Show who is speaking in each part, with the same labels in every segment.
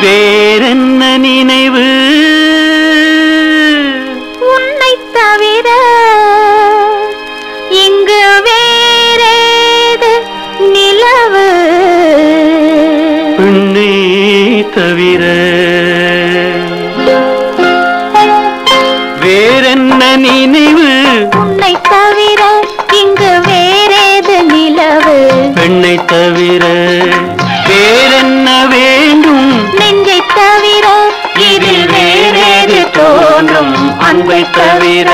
Speaker 1: வேறென்ன நினைவு
Speaker 2: உன்னை தவிர இங்கு வேறேது நிலவு
Speaker 1: பெண்ணை தவிர வேறென்ன நினைவு
Speaker 2: உன்னை தவிர இங்கு வேறேது நிலவு
Speaker 1: பெண்ணை தவிர வேறென்ன வேண்டும்
Speaker 2: நெஞ்சை தவிர
Speaker 1: இதில் வேறேது தோன்றும் அன்பை தவிர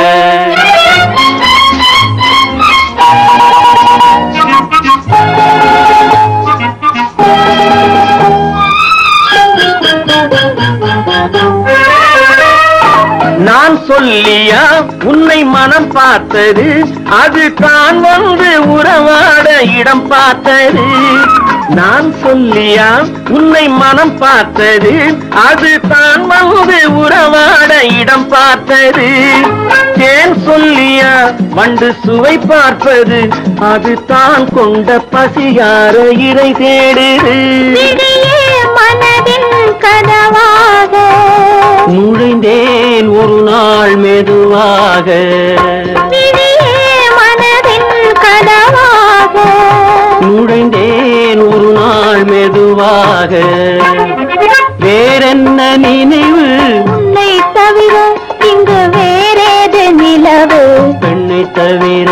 Speaker 1: நான் சொல்லியா உன்னை மனம் பார்த்தது அது தான் வந்து உறவாட இடம் பார்த்தது நான் சொல்லியா உன்னை மனம் பார்த்தது அது தான் வந்து உறவாட இடம் பார்த்தது தேன் சொல்லியா வண்டு சுவை பார்ப்பது அது தான் கொண்ட பசியார இறை தேடுது
Speaker 2: விழியே மனதின் கனவாக
Speaker 1: நுழைந்தேன் ஒரு நாள் மெதுவாக
Speaker 2: விழியே மனதின் கனவாக
Speaker 1: நுழைந்தேன் ஒரு நாள் மெதுவாக வேறென்ன நினைவு
Speaker 2: உன்னை தவிர இங்கு வேறேது நிலவு
Speaker 1: பெண்ணை தவிர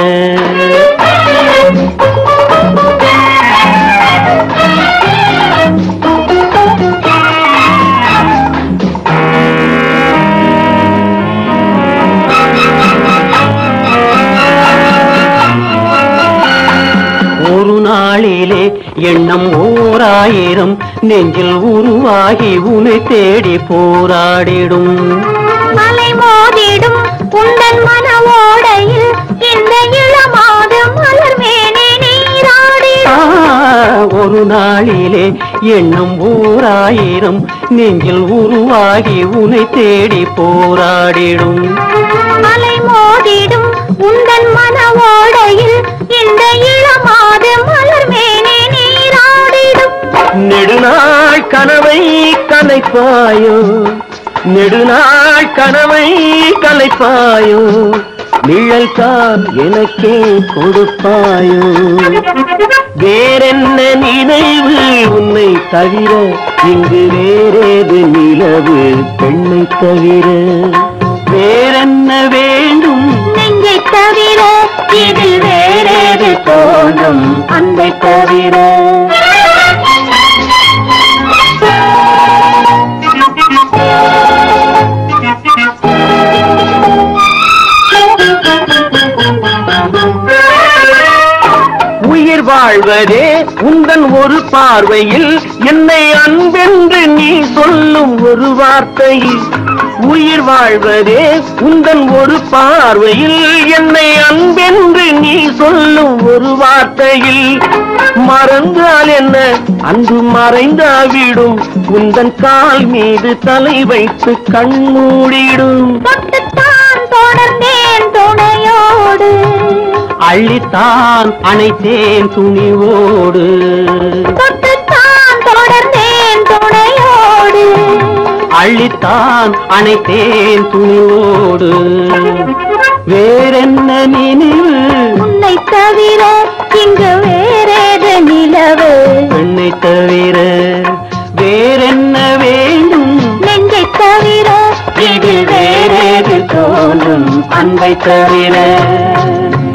Speaker 1: ஒரு நாளிலே எண்ணம் ஓராயிரம் நெஞ்சில் உருவாகி உன்னை தேடி போராடிடும்
Speaker 2: மலை மோதிடும் உந்தன் மன ஓடையில் இந்த இளமாது மலர் மேனே நீராடிடும்
Speaker 1: ஆ, ஒரு நாளிலே எண்ணம் ஓராயிரம் நெஞ்சில் உருவாகி உன்னை தேடி போராடிடும்
Speaker 2: மலை மோதிடும் உந்தன் மன ஓடையில் இந்த இளமாது மலர் மேனே நீராடிடும்
Speaker 1: நெடுநாள் கனவை கலைப்பாயோ நெடுநாள் கனவை கலைப்பாயோ நிழல் தான் எனக்கே கொடுப்பாயோ வேறென்ன நினைவு உன்னை தவிர இங்கு வேறேது நிலவு பெண்ணை தவிர வேறென்ன வேண்டும்
Speaker 2: நெஞ்சை தவிர இதில் வேறேது தோன்றும்
Speaker 1: அன்பை தவிர உயிர் வாழ்வதே உந்தன் ஒரு பார்வையில் என்னை அன்பென்று நீ சொல்லும் ஒரு வார்த்தையில் உயிர் வாழ்வதே உந்தன் ஒரு பார்வையில் என்னை அன்பென்று நீ சொல்லும் ஒரு வார்த்தையில் மறந்தால் என்ன அன்பு மறைந்தாவிடும் உந்தன் கால் மீது தலை வைத்து கண் மூடிடும்
Speaker 2: தொட்டுத்தான் தொடர்ந்தேன் துணையோடு
Speaker 1: அள்ளித்தான் அணைத்தேன் துணிவோடு
Speaker 2: தொட்டுத்தான் தொடர்ந்தேன் துணையோடு
Speaker 1: அள்ளித்தான் அணைத்தேன் துணிவோடு வேறென்ன நினைவு
Speaker 2: உன்னை தவிர இங்கு வேறேது நிலவு
Speaker 1: பெண்ணை தவிர வேறென்ன வேண்டும்
Speaker 2: நெஞ்சை தவிர
Speaker 1: இதில் வேறேது தோன்றும் அன்பை தவிர